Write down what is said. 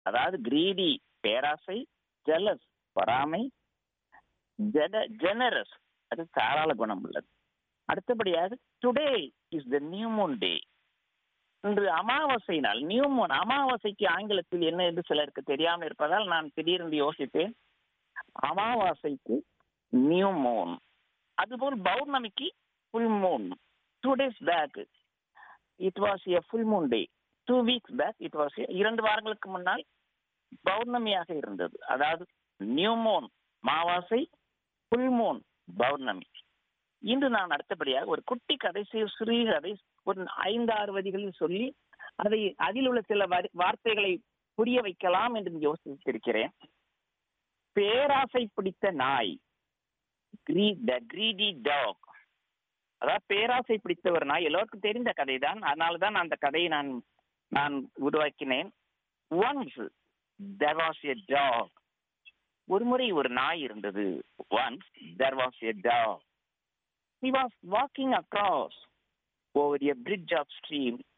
அதாவது கிரீடி பேராசை ஜெலஸ் பொறாமை ஜெட ஜெனரஸ் அது தாராள குணம் உள்ளது அடுத்தபடியாக today is the new moon day இன்று அமாவாசை நாள் நியூ மூன் அமாவாசைக்கு ஆங்கிலத்தில் என்ன என்று சிலருக்கு தெரியாமல் இருப்பதால் நான் திடீரென்று யோசித்தேன் அமாவாசைக்கு நியூ மூன் அதுபோல் பௌர்ணமிக்கு full moon two days back it was a full moon day two weeks back it was இரண்டு வாரங்களுக்கு முன்னால் பௌர்ணமியாக இருந்தது அதாவது நியூ மூன் மாவாசை ஃபுல் மூன் பௌர்ணமி இன்று நான் அடுத்தபடியாக ஒரு குட்டி கதை சி- சிறு கதை ஒரு ஐந்து ஆறு வரிகளில் சொல்லி அதை அதில் உள்ள சில வரி- வார்த்தைகளை புரிய வைக்கலாம் என்று யோசித்திருக்கிறேன் பேராசை பிடித்த நாய் த கிரீடி டாக் அதாவது பேராசை பிடித்த ஒரு நாய் எல்லோருக்கும் தெரிந்த கதை தான் அதனால தான் அந்த கதையை நான் நான் உருவாக்கினேன் once there was a dog ஒரு முறை ஒரு நாய் இருந்தது once there was a dog he was walking across over a bridge of stream